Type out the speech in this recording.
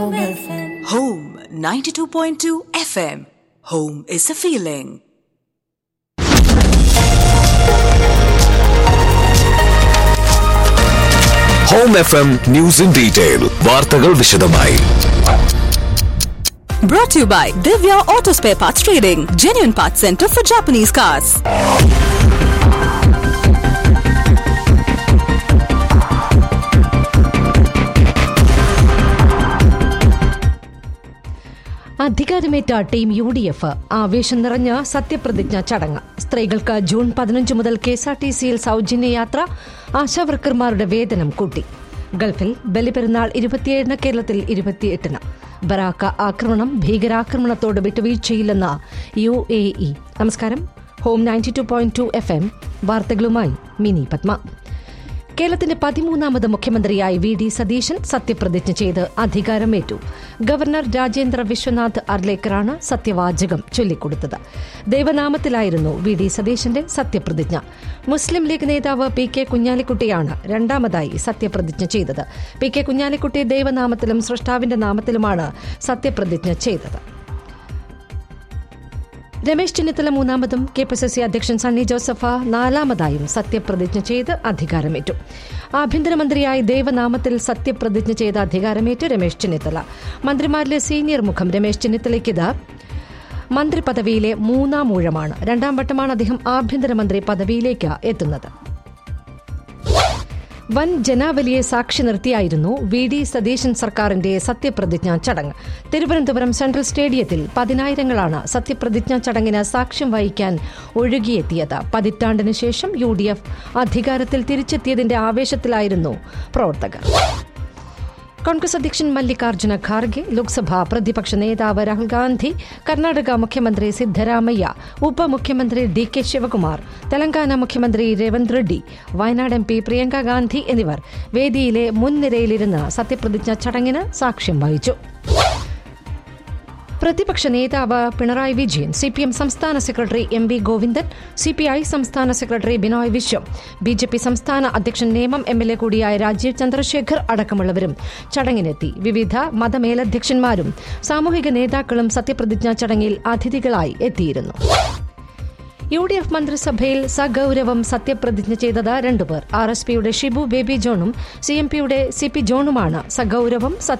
Home 92.2 FM. Home is a feeling. Home F M news in detail വാർത്തകൾ വിശദമായി Brought to you by Divya Auto Spare Parts Trading, genuine parts center for Japanese cars. അധികാരമേറ്റ team U D F ആവേശം നിറഞ്ഞ സത്യപ്രതിജ്ഞ ചടങ്ങ് സ്ത്രീകൾക്ക് June പതിനഞ്ച് മുതൽ കെ എസ് ആർ ടി സിയിൽ സൗജന്യ യാത്ര ആശാവർക്കർമാരുടെ വേതനം കൂട്ടി ഗൾഫിൽ ബലിപെരുന്നാൾ ഇരുപത്തിയേഴിന് കേരളത്തിൽ ഇരുപത്തിയെട്ടിന് ബറാക്ക ആക്രമണം ഭീകരാക്രമണത്തോട് വിട്ടുവീഴ്ചയില്ലെന്ന് യു എ ഇ നമസ്കാരം home ninety two point two F M വാർത്തകളുമായി മിനി പത്മ കേരളത്തിന്റെ പതിമൂന്നാമത് മുഖ്യമന്ത്രിയായി വി ഡി സതീശൻ സത്യപ്രതിജ്ഞ ചെയ്ത് അധികാരമേറ്റു ഗവർണർ രാജേന്ദ്ര വിശ്വനാഥ് അർലേക്കറാണ് സത്യവാചകം ചൊല്ലിക്കൊടുത്തത് ദൈവനാമത്തിലായിരുന്നു വി ഡി സതീശന്റെ സത്യപ്രതിജ്ഞ മുസ്ലിം ലീഗ് നേതാവ് പി കെ കുഞ്ഞാലിക്കുട്ടിയാണ് രണ്ടാമതായി സത്യപ്രതിജ്ഞ ചെയ്തത് പി കെ കുഞ്ഞാലിക്കുട്ടി ദൈവനാമത്തിലും സൃഷ്ടാവിന്റെ നാമത്തിലുമാണ് സത്യപ്രതിജ്ഞ ചെയ്തത് രമേശ് ചെന്നിത്തല മൂന്നാമതും കെ പി സി സി അധ്യക്ഷൻ സണ്ണി ജോസഫ നാലാമതായും സത്യപ്രതിജ്ഞ ചെയ്ത് അധികാരമേറ്റു ആഭ്യന്തരമന്ത്രിയായി ദേവനാമത്തിൽ സത്യപ്രതിജ്ഞ ചെയ്ത് അധികാരമേറ്റ് രമേശ് ചെന്നിത്തല മന്ത്രിമാരിലെ സീനിയർ മുഖം രമേശ് ചെന്നിത്തലയ്ക്കിത് മന്ത്രി പദവിയിലെ മൂന്നാം ഊഴമാണ് രണ്ടാം വട്ടമാണ് അദ്ദേഹം ആഭ്യന്തരമന്ത്രി പദവിയിലേക്ക് എത്തുന്നത് വൻ ജനാവലിയെ സാക്ഷി നിർത്തിയായിരുന്നു വി ഡി സതീശൻ സർക്കാരിന്റെ സത്യപ്രതിജ്ഞാ ചടങ്ങ് തിരുവനന്തപുരം സെൻട്രൽ സ്റ്റേഡിയത്തിൽ പതിനായിരങ്ങളാണ് സത്യപ്രതിജ്ഞാ ചടങ്ങിന് സാക്ഷ്യം വഹിക്കാൻ ഒഴുകിയെത്തിയത് പതിറ്റാണ്ടിനു ശേഷം യു ഡി എഫ് അധികാരത്തിൽ തിരിച്ചെത്തിയതിന്റെ ആവേശത്തിലായിരുന്നു പ്രവർത്തകർ കോൺഗ്രസ് അധ്യക്ഷൻ മല്ലികാർജ്ജുന ഖാർഗെ ലോക്സഭാ പ്രതിപക്ഷ നേതാവ് രാഹുൽ ഗാന്ധി കർണാടക മുഖ്യമന്ത്രി സിദ്ധരാമയ്യ ഉപമുഖ്യമന്ത്രി ഡി കെ ശിവകുമാർ തെലങ്കാന മുഖ്യമന്ത്രി രേവന്ത് റെഡ്ഡി വയനാട് എം പി പ്രിയങ്ക ഗാന്ധി എന്നിവർ വേദിയിലെ മുൻനിരയിലിരുന്ന് സത്യപ്രതിജ്ഞ ചടങ്ങിന് സാക്ഷ്യം വഹിച്ചു പ്രതിപക്ഷ നേതാവ് Pinarayi Vijayan C P M സംസ്ഥാന secretary M V Govindan C P I സംസ്ഥാന secretary Binoy Viswam B J P സംസ്ഥാന അധ്യക്ഷൻ നേമം എം എൽ എ കൂടിയായ രാജീവ് ചന്ദ്രശേഖർ അടക്കമുള്ളവരും ചടങ്ങിനെത്തി വിവിധ മതമേലധ്യക്ഷന്മാരും സാമൂഹിക നേതാക്കളും സത്യപ്രതിജ്ഞാ ചടങ്ങിൽ അതിഥികളായി എത്തിയിരുന്നു യു ഡി എഫ് മന്ത്രിസഭയിൽ സഗൌരവം സത്യപ്രതിജ്ഞ ചെയ്തത് രണ്ടുപേർ ആർ എസ് പിയുടെ ഷിബു ബേബി ജോണും സി എം പിയുടെ സി പി ജോണുമാണ് സഗൌരവം